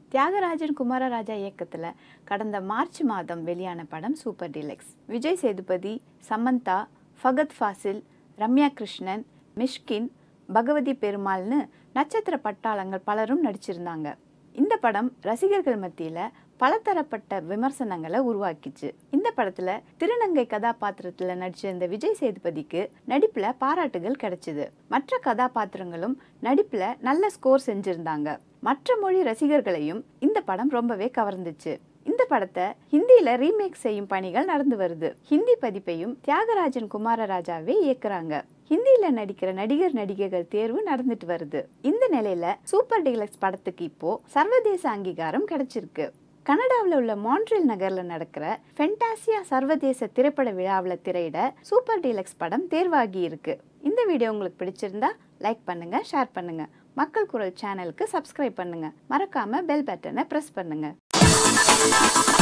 தியாகராஜன் குமாரராஜா இயக்கத்தில் கடந்த மார்ச் மாதம் வெளியான படம் சூப்பர் டீலக்ஸ் விஜய் சேதுபதி சமந்தா ஃபகத் ஃபாசில் ரம்யா கிருஷ்ணன் மிஷ்கின் பகவதி பெருமாள்னு நட்சத்திர பட்டாளங்கள் பலரும் நடிச்சிருந்தாங்க இந்த படம் ரசிகர்கள் மத்தியில் பலதரப்பட்ட விமர்சனங்களை உருவாக்கிச்சு இந்த படத்துல திருநங்கை கதாபாத்திரத்துல நடிச்சிருந்த விஜய் சேதுபதிக்கு நடிப்புல பாராட்டுகள் கிடைச்சது மற்ற கதாபாத்திரங்களும் நடிப்புல நல்ல ஸ்கோர் செஞ்சிருந்தாங்க மற்ற மொழி ரசிகர்களையும் இந்த படம் ரொம்பவே கவர்ந்துச்சு இந்த படத்தை ஹிந்தியில ரீமேக் செய்யும் பணிகள் நடந்து வருது ஹிந்தி பதிப்பையும் தியாகராஜன் குமாரராஜாவே இயக்குறாங்க ஹிந்தியில நடிக்கிற நடிகர் நடிகைகள் தேர்வு நடந்துட்டு வருது இந்த நிலையில சூப்பர் டீலக்ஸ் படத்துக்கு இப்போ சர்வதேச அங்கீகாரம் கிடைச்சிருக்கு கனடாவில் உள்ள மான்ட்ரியல் நகர்ல நடக்கிற ஃபென்டாசியா சர்வதேச திரைப்பட விழாவில் திரையிட சூப்பர் டீலக்ஸ் படம் தேர்வாகி இருக்கு இந்த வீடியோ உங்களுக்கு பிடிச்சிருந்தா லைக் பண்ணுங்க ஷேர் பண்ணுங்க மக்கள் குரல் சேனலுக்கு சப்ஸ்கிரைப் பண்ணுங்க மறக்காம பெல் பட்டனை பிரஸ் பண்ணுங்க